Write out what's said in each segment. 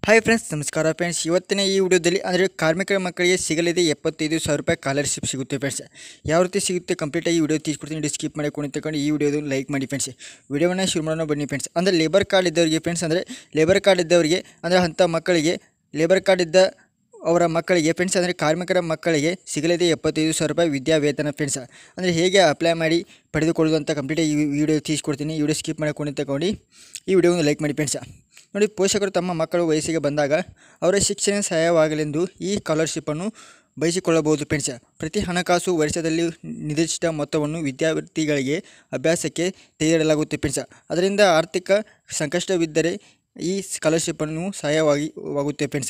hi friends ನಮಸ್ಕಾರ friends ಇವತ್ತಿನ ಈ ವಿಡಿಯೋದಲ್ಲಿ ಅಂದರೆ ಕಾರ್ಮಿಕರ ಮಕ್ಕಳಿಗೆ ಸಿಗಲಿದೆ ಎಪ್ಪತ್ತೈದು ಸಾವಿರ ರೂಪಾಯಿ ಸ್ಕಾಲರ್ಶಿಪ್ ಸಿಗುತ್ತೆ ಫ್ರೆಂಡ್ಸ್ ಯಾವ ರೀತಿ ಸಿಗುತ್ತೆ ಕಂಪ್ಲೀಟಾಗಿ ಈ ವಿಡಿಯೋ తీసుಕೊಡ್ತೀನಿ ವಿಡಿಯೋ ಸ್ಕಿಪ್ ಮಾಡಿ ತಗೊಂಡು ಈ ವಿಡಿಯೋದು ಲೈಕ್ ಮಾಡಿ ಫ್ರೆಂಡ್ಸ್ ವಿಡಿಯೋವನ್ನು ಶುರು ಮಾಡೋಣ ಬನ್ನಿ ಫ್ರೆಂಡ್ಸ್ ಅಂದರೆ ಲೇಬರ್ ಕಾರ್ಡ್ ಇದ್ದವರಿಗೆ ಫ್ರೆಂಡ್ಸ್ ಅಂದರೆ ಲೇಬರ್ ಕಾರ್ಡ್ ಇದ್ದವರಿಗೆ ಅಂದರೆ ಅಂಥ ಮಕ್ಕಳಿಗೆ ಲೇಬರ್ ಕಾರ್ಡ್ ಇದ್ದ ಅವರ ಮಕ್ಕಳಿಗೆ ಫ್ರೆಂಡ್ಸ್ ಅಂದರೆ ಕಾರ್ಮಿಕರ ಮಕ್ಕಳಿಗೆ ಸಿಗಲಿದೆ ಎಪ್ಪತ್ತೈದು ಸಾವಿರ ರೂಪಾಯಿ ವಿದ್ಯಾವೇತನ ಫ್ರೆಂಡ್ಸ್ ಅಂದರೆ ಹೇಗೆ ಅಪ್ಲೈ ಮಾಡಿ ಪಡೆದುಕೊಳ್ಳೋದು ಅಂತ ಕಂಪ್ಲೀಟಾಗಿ ಈ ವಿಡಿಯೋ ತಿಳಿಸ್ಕೊಡ್ತೀನಿ ಈ ವಿಡಿಯೋ ಸ್ಕಿಪ್ ಮಾಡ್ಕೊಂಡು ತಗೊಂಡು ಈ ವಿಡಿಯೋವನ್ನು ಲೈಕ್ ಮಾಡಿ ಫ್ರೆಂಡ್ಸ್ ನೋಡಿ ಪೋಷಕರು ತಮ್ಮ ಮಕ್ಕಳು ವಯಸ್ಸಿಗೆ ಬಂದಾಗ ಅವರ ಶಿಕ್ಷಣ ಸಹಾಯವಾಗಲೆಂದು ಈ ಸ್ಕಾಲರ್ಶಿಪ್ಪನ್ನು ಬಯಸಿಕೊಳ್ಳಬಹುದು ಫ್ರೆಂಡ್ಸ್ ಪ್ರತಿ ಹಣಕಾಸು ವರ್ಷದಲ್ಲಿ ನಿರ್ದಿಷ್ಟ ಮೊತ್ತವನ್ನು ವಿದ್ಯಾರ್ಥಿಗಳಿಗೆ ಅಭ್ಯಾಸಕ್ಕೆ ತೆಗೆದಿಡಲಾಗುತ್ತೆ ಫ್ರೆಂಡ್ಸ್ ಅದರಿಂದ ಆರ್ಥಿಕ ಸಂಕಷ್ಟವಿದ್ದರೆ ಈ ಸ್ಕಾಲರ್ಶಿಪ್ಪನ್ನು ಸಹಾಯವಾಗಿ ಆಗುತ್ತೆ ಫ್ರೆಂಡ್ಸ್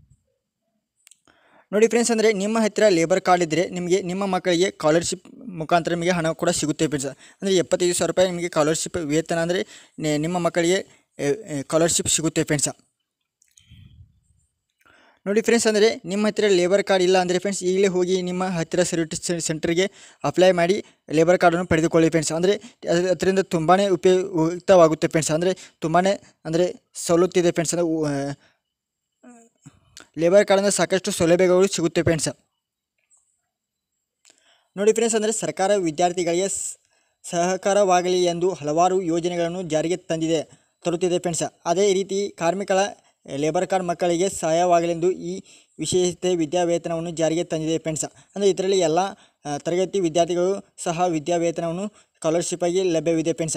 ನೋಡಿ ಫ್ರೆಂಡ್ಸ್ ಅಂದರೆ ನಿಮ್ಮ ಹತ್ತಿರ ಲೇಬರ್ ಕಾರ್ಡ್ ಇದ್ದರೆ ನಿಮಗೆ ನಿಮ್ಮ ಮಕ್ಕಳಿಗೆ ಸ್ಕಾಲರ್ಶಿಪ್ ಮುಖಾಂತರ ನಿಮಗೆ ಹಣ ಕೂಡ ಸಿಗುತ್ತೆ ಫ್ರೆಂಡ್ಸ್ ಅಂದರೆ ಎಪ್ಪತ್ತೈದು ಸಾವಿರ ರೂಪಾಯಿ ನಿಮಗೆ ಸ್ಕಾಲರ್ಶಿಪ್ ವೇತನ ಅಂದರೆ ನೆ- ನಿಮ್ಮ ಮಕ್ಕಳಿಗೆ ಸ್ಕಾಲರ್ಶಿಪ್ ಸಿಗುತ್ತೆ ಫ್ರೆಂಡ್ಸ್ ನೋಡಿ ಫ್ರೆಂಡ್ಸ್ ಅಂದರೆ ನಿಮ್ಮ ಹತ್ತಿರ ಲೇಬರ್ ಕಾರ್ಡ್ ಇಲ್ಲ ಅಂದರೆ ಫ್ರೆಂಡ್ಸ್ ಈಗಲೇ ಹೋಗಿ ನಿಮ್ಮ ಹತ್ತಿರ ಸರ್ವಿಸ್ ಸೆಂಟರ್ಗೆ ಅಪ್ಲೈ ಮಾಡಿ ಲೇಬರ್ ಕಾರ್ಡನ್ನು ಪಡೆದುಕೊಳ್ಳಿ ಫ್ರೆಂಡ್ಸ್ ಅಂದರೆ ಅದ್ರ- ಅದರಿಂದ ತುಂಬಾ ಉಪಯುಕ್ತವಾಗುತ್ತೆ ಫ್ರೆಂಡ್ಸ್ ಅಂದರೆ ತುಂಬಾ ಅಂದರೆ ಸವಲತ್ತಿದೆ ಫ್ರೆಂಡ್ಸ್ ಅಂದರೆ ಉ- ಲೇಬರ್ ಕಾರ್ಡಿಂದ ಸಾಕಷ್ಟು ಸೌಲಭ್ಯಗಳು ಸಿಗುತ್ತೆ ಫ್ರೆಂಡ್ಸ್ ನೋಡಿ ಫ್ರೆಂಡ್ಸ್ ಅಂದರೆ ಸರ್ಕಾರ ವಿದ್ಯಾರ್ಥಿಗಳಿಗೆ ಸ್- ಸಹಕಾರವಾಗಲಿ ಎಂದು ಹಲವಾರು ಯೋಜನೆಗಳನ್ನು ಜಾರಿಗೆ ತಂದಿದೆ ತರುತ್ತಿದೆ ಫ್ರೆಂಡ್ಸ್ ಅದೇ ರೀತಿ ಕಾರ್ಮಿಕರ ಲೇಬರ್ ಕಾರ್ಡ್ ಮಕ್ಕಳಿಗೆ ಸಹಾಯವಾಗಲೆಂದು ಈ ವಿಶೇಷತೆ ವಿದ್ಯಾವೇತನವನ್ನು ಜಾರಿಗೆ ತಂದಿದೆ ಫ್ರೆಂಡ್ಸ್ ಅಂದರೆ ಇದರಲ್ಲಿ ಎಲ್ಲ ಆ, ತರಗತಿ ವಿದ್ಯಾರ್ಥಿಗಳು ಸಹ ವಿದ್ಯಾವೇತನವನ್ನು ಸ್ಕಾಲರ್ಶಿಪ್ಪಾಗಿ ಲಭ್ಯವಿದೆ ಫ್ರೆಂಡ್ಸ್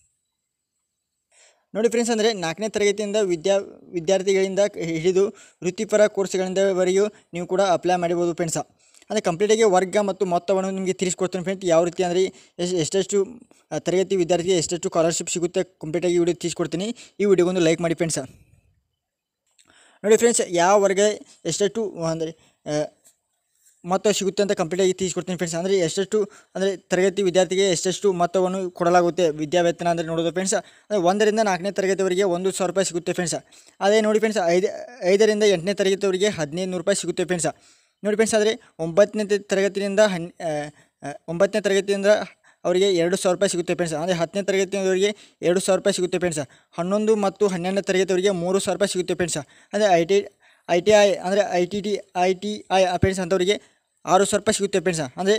ನೋಡಿ ಫ್ರೆಂಡ್ಸ್ ಅಂದರೆ ನಾಲ್ಕನೇ ತರಗತಿಯಿಂದ ವಿದ್ಯಾ ವಿದ್ಯಾರ್ಥಿಗಳಿಂದ ಹಿಡಿದು ವೃತ್ತಿಪರ ಕೋರ್ಸ್ಗಳಿಂದವರೆಗೂ ನೀವು ಕೂಡ ಅಪ್ಲೈ ಮಾಡಬಹುದು ಫ್ರೆಂಡ್ಸ್ ಅಂದರೆ ಕಂಪ್ಲೀಟಾಗಿ ವರ್ಗ ಮತ್ತು ಮೊತ್ತವನ್ನು ನಿಮಗೆ ತಿಳಿಸ್ಕೊಡ್ತೀನಿ ಫ್ರೆಂಡ್ಸ್ ಯಾವ ರೀತಿ ಅಂದರೆ ಎಷ್ಟು ಎಷ್ಟೆಷ್ಟು ಆ, ತರಗತಿ ವಿದ್ಯಾರ್ಥಿಗೆ ಎಷ್ಟೆಷ್ಟು ಸ್ಕಾಲರ್ಶಿಪ್ ಸಿಗುತ್ತೆ ಕಂಪ್ಲೀಟಾಗಿ ವಿಡಿಯೋ ತಿಳಿಸ್ಕೊಡ್ತೀನಿ ಈ ವಿಡಿಯೋಗೊಂದು ಲೈಕ್ ಮಾಡಿ ಫ್ರೆಂಡ್ಸ್ ನೋಡಿ ಫ್ರೆಂಡ್ಸ್ ಯಾವ ವರ್ಗ ಎಷ್ಟೆಷ್ಟು ಅಂದರೆ ಆ, ಮೊತ್ತ ಸಿಗುತ್ತೆ ಅಂತ ಕಂಪ್ಲೀಟಾಗಿ ತಿಳಿಸ್ಕೊಡ್ತೀನಿ ಫ್ರೆಂಡ್ಸ್ ಅಂದರೆ ಎಷ್ಟೆಷ್ಟು ಅಂದರೆ ತರಗತಿ ವಿದ್ಯಾರ್ಥಿಗೆ ಎಷ್ಟೆಷ್ಟು ಮೊತ್ತವನ್ನು ಕೊಡಲಾಗುತ್ತೆ ವಿದ್ಯಾವೇತನ ಅಂದರೆ ನೋಡೋದು ಫ್ರೆಂಡ್ಸ್ ಅಂದರೆ ಒಂದರಿಂದ ನಾಲ್ಕನೇ ತರಗತಿವರೆಗೆ ಒಂದು ಸಾವಿರ ರೂಪಾಯಿ ಸಿಗುತ್ತೆ ಫ್ರೆಂಡ್ಸ್ ಅದೇ ನೋಡಿ ಫ್ರೆಂಡ್ಸ್ ಐದು ಐದರಿಂದ ಎಂಟನೇ ತರಗತಿವರೆಗೆ ಹದಿನೈದು ನೂರು ರೂಪಾಯಿ ಸಿಗುತ್ತೆ ಫ್ರೆಂಡ್ಸ್ ನೋಡಿ ಫ್ರೆಂಡ್ಸ್ ಆದರೆ ಒಂಬತ್ತನೇ ತ- ತರಗತಿಯಿಂದ ಹನ್ ಆ, ಆ, ಒಂಬತ್ತನೇ ತರಗತಿಯಿಂದ ಅವರಿಗೆ ಎರಡು ಸಾವಿರ ರೂಪಾಯಿ ಸಿಗುತ್ತೆ ಫ್ರೆಂಡ್ಸ್ ಅಂದರೆ ಹತ್ತನೇ ತರಗತಿಯವರಿಗೆ ಎರಡು ಸಾವಿರ ರೂಪಾಯಿ ಸಿಗುತ್ತೆ ಫ್ರೆಂಡ್ಸ್ ಹನ್ನೊಂದು ಮತ್ತು ಹನ್ನೆರಡನೇ ತರಗತಿಯವರಿಗೆ ಮೂರು ಸಾವಿರ ರೂಪಾಯಿ ಸಿಗುತ್ತೆ ಫ್ರೆಂಡ್ಸ್ ಅಂದರೆ I T I T I ಅಂದರೆ I T T I T I friends ಅಂಥವರಿಗೆ ಆರು ಸಾವಿರ ರೂಪಾಯಿ ಸಿಗುತ್ತೆ ಫ್ರೆಂಡ್ಸ್ ಅಂದರೆ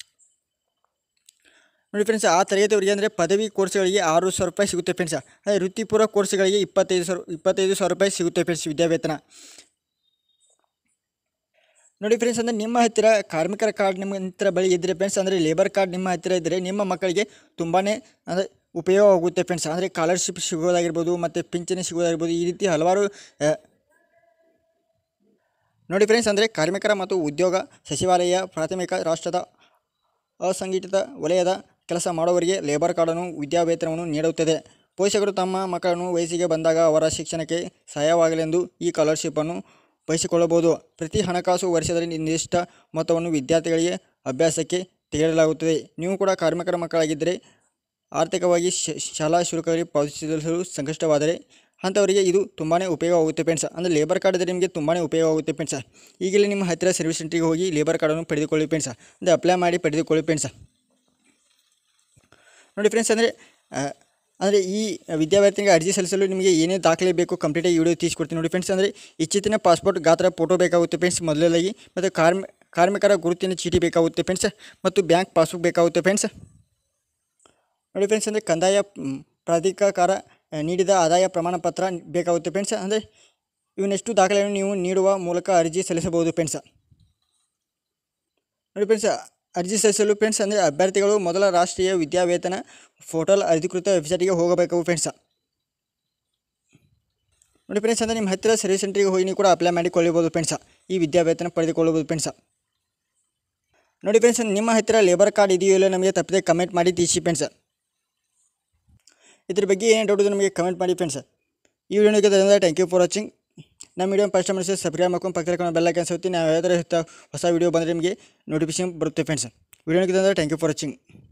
ನೋಡಿ ಫ್ರೆಂಡ್ಸ್ ಆ ತರಗತಿಯವರಿಗೆ ಅಂದರೆ ಪದವಿ ಕೋರ್ಸ್ಗಳಿಗೆ ಆರು ಸಾವಿರ ರೂಪಾಯಿ ಸಿಗುತ್ತೆ ಫ್ರೆಂಡ್ಸ್ ಅದೇ ವೃತ್ತಿಪೂರ್ವ ಕೋರ್ಸ್ಗಳಿಗೆ ಇಪ್ಪತ್ತೈದು ಸಾವಿರ ಇಪ್ಪತ್ತೈದು ಸಾವಿರ ರೂಪಾಯಿ ಸಿಗುತ್ತೆ ಫ್ರೆಂಡ್ಸ್ ವಿದ್ಯಾವೇತನ ನೋಡಿ ಫ್ರೆಂಡ್ಸ್ ಅಂದರೆ ನಿಮ್ಮ ಹತ್ತಿರ ಕಾರ್ಮಿಕರ ಕಾರ್ಡ್ ನಿಮ್ಮ ಹತ್ತಿರ ಬಳಿ ಇದ್ದರೆ ಫ್ರೆಂಡ್ಸ್ ಅಂದರೆ ಲೇಬರ್ ಕಾರ್ಡ್ ನಿಮ್ಮ ಹತ್ತಿರ ಇದ್ದರೆ ನಿಮ್ಮ ಮಕ್ಕಳಿಗೆ ತುಂಬಾ ಅಂದರೆ ಉಪಯೋಗ ಆಗುತ್ತೆ ಫ್ರೆಂಡ್ಸ್ ಅಂದರೆ ಸ್ಕಾಲರ್ಶಿಪ್ ಸಿಗೋದಾಗಿರ್ಬೋದು ಮತ್ತು ಪಿಂಚಣಿ ಸಿಗೋದಾಗಿರ್ಬೋದು ಈ ರೀತಿ ಹಲವಾರು ಆ, ನೋಡಿ ಫ್ರೆಂಡ್ಸ್ ಅಂದರೆ ಕಾರ್ಮಿಕರ ಮತ್ತು ಉದ್ಯೋಗ ಸಚಿವಾಲಯ ಪ್ರಾಥಮಿಕ ರಾಷ್ಟ್ರದ ಅಸಂಘಟಿತ ವಲಯದ ಕೆಲಸ ಮಾಡುವವರಿಗೆ ಲೇಬರ್ ಕಾರ್ಡನ್ನು ವಿದ್ಯಾವೇತನವನ್ನು ನೀಡುತ್ತದೆ ಪೋಷಕರು ತಮ್ಮ ಮಕ್ಕಳನ್ನು ವಯಸ್ಸಿಗೆ ಬಂದಾಗ ಅವರ ಶಿಕ್ಷಣಕ್ಕೆ ಸಹಾಯವಾಗಲೆಂದು ಈ ಸ್ಕಾಲರ್ಶಿಪ್ಪನ್ನು ಬಯಸಿಕೊಳ್ಳಬಹುದು ಪ್ರತಿ ಹಣಕಾಸು ವರ್ಷದಲ್ಲಿ ನಿರ್ದಿಷ್ಟ ಮೊತ್ತವನ್ನು ವಿದ್ಯಾರ್ಥಿಗಳಿಗೆ ಅಭ್ಯಾಸಕ್ಕೆ ತೆಗೆಯಲಾಗುತ್ತದೆ ನೀವು ಕೂಡ ಕಾರ್ಮಿಕರ ಮಕ್ಕಳಾಗಿದ್ದರೆ ಆರ್ಥಿಕವಾಗಿ ಶ- ಶಾಲಾ ಶುಲ್ಕಗಳಿಗೆ ಪಾವತಿಸಲು ಸಂಕಷ್ಟವಾದರೆ ಅಂಥವರಿಗೆ ಇದು ತುಂಬಾ ಉಪಯೋಗವಾಗುತ್ತೆ ಫ್ರೆಂಡ್ಸ್ ಅಂದರೆ ಲೇಬರ್ ಕಾರ್ಡ್ ಇದ್ದರೆ ನಿಮಗೆ ತುಂಬಾ ಉಪಯೋಗವಾಗುತ್ತೆ ಫ್ರೆಂಡ್ಸ್ ಈಗಲೇ ನಿಮ್ಮ ಹತ್ತಿರ ಸರ್ವಿಸ್ ಸೆಂಟ್ರಿಗೆ ಹೋಗಿ ಲೇಬರ್ ಕಾರ್ಡನ್ನು ಪಡೆದುಕೊಳ್ಳಿ ಫ್ರೆಂಡ್ಸ್ ಅಂದರೆ ಅಪ್ಲೈ ಮಾಡಿ ಪಡೆದುಕೊಳ್ಳಿ ಫ್ರೆಂಡ್ಸ್ ನೋಡಿ ಫ್ರೆಂಡ್ಸ್ ಅಂದರೆ ಅಂದರೆ ಈ ವಿದ್ಯಾರ್ಥಿಗೆ ಅರ್ಜಿ ಸಲ್ಲಿಸಲು ನಿಮಗೆ ಏನೇ ದಾಖಲೆ ಬೇಕು ಕಂಪ್ಲೀಟಾಗಿ ವಿಡಿಯೋ ತಿಳಿಸ್ಕೊಡ್ತೀನಿ ನೋಡಿ ಫ್ರೆಂಡ್ಸ್ ಅಂದರೆ ಇಚ್ಛಿತಿನ ಪಾಸ್ಪೋರ್ಟ್ ಗಾತ್ರ ಫೋಟೋ ಬೇಕಾಗುತ್ತೆ ಫ್ರೆಂಡ್ಸ್ ಮೊದಲನೇದಾಗಿ ಮತ್ತು ಕಾರ್ಮಿ ಕಾರ್ಮಿಕರ ಗುರುತಿನ ಚೀಟಿ ಬೇಕಾಗುತ್ತೆ ಫ್ರೆಂಡ್ಸ್ ಮತ್ತು ಬ್ಯಾಂಕ್ ಪಾಸ್ಬುಕ್ ಬೇಕಾಗುತ್ತೆ ಫ್ರೆಂಡ್ಸ್ ನೋಡಿ ಫ್ರೆಂಡ್ಸ್ ಅಂದರೆ ಕಂದಾಯ ಮ್, ಪ್ರಾಧಿಕಾರ ಆ, ನೀಡಿದ ಆದಾಯ ಪ್ರಮಾಣ ಪತ್ರ ಬೇಕಾಗುತ್ತೆ ಫ್ರೆಂಡ್ಸ್ ಅಂದರೆ ಇವನ್ನೆಷ್ಟು ದಾಖಲೆಯನ್ನು ನೀವು ನೀಡುವ ಮೂಲಕ ಅರ್ಜಿ ಸಲ್ಲಿಸಬಹುದು ಫ್ರೆಂಡ್ಸ್ ನೋಡಿ ಫ್ರೆಂಡ್ಸ್ ಅರ್ಜಿ ಸಲ್ಲಿಸಲು ಫ್ರೆಂಡ್ಸ್ ಅಂದರೆ ಅಭ್ಯರ್ಥಿಗಳು ಮೊದಲ ರಾಷ್ಟ್ರೀಯ ವಿದ್ಯಾವೇತನ ಪೋರ್ಟಲ್ ಅಧಿಕೃತ ವೆಬ್ಸೈಟ್ಗೆ ಹೋಗಬೇಕು ಫ್ರೆಂಡ್ಸ್ ನೋಡಿ ಫ್ರೆಂಡ್ಸ್ ಅಂದರೆ ನಿಮ್ಮ ಹತ್ತಿರ ಸರ್ವಿಸ್ ಸೆಂಟ್ರಿಗೆ ಹೋಗಿ ನೀವು ಕೂಡ ಅಪ್ಲೈ ಮಾಡಿಕೊಳ್ಳಬಹುದು ಫ್ರೆಂಡ್ಸ್ ಈ ವಿದ್ಯಾವೇತನ ಪಡೆದುಕೊಳ್ಳಬಹುದು ಫ್ರೆಂಡ್ಸ್ ನೋಡಿ ಫ್ರೆಂಡ್ಸ್ ನಿಮ್ಮ ಹತ್ತಿರ ಲೇಬರ್ ಕಾರ್ಡ್ ಇದೆಯೋ ಇಲ್ಲ ನಮಗೆ ತಪ್ಪದೆ ಕಮೆಂಟ್ ಮಾಡಿ ತಿಳಿಸಿ ಫ್ರೆಂಡ್ಸ್ ಇದ್ರ ಬಗ್ಗೆ ಏನು ಡೌಟ್ ನಮಗೆ ಕಮೆಂಟ್ ಮಾಡಿ ಫ್ರೆಂಡ್ಸ್ ಈ ವಿಡಿಯೋ ನಿಮಗೆ ಥ್ಯಾಂಕ್ ಯು ಫಾರ್ ವಾಚಿಂಗ್ ನಮ್ಮ ವಿಡಿಯೋ ಫಸ್ಟ್ ಟೈಮ್ ಸಬ್ಸ್ಕ್ರೈಬ್ ಮಾಡ್ಕೊಂಡು ಪಕ್ಕದ ಬೆಲ್ಲ ಕ್ಯಾನ್ಸ್ ನಾವು ಯಾವ್ದಾರು ಹೊಸ ವಿಡಿಯೋ ಬಂದರೆ ನಿಮಗೆ ನೋಟಿಫಿಕೇಶನ್ ಬರುತ್ತೆ ಫ್ರೆಂಡ್ಸ್ ವಿಡಿಯೋ ನಿಮಗೆ ಥ್ಯಾಂಕ್ ಯು ಫಾರ್ ವಾಚಿಂಗ್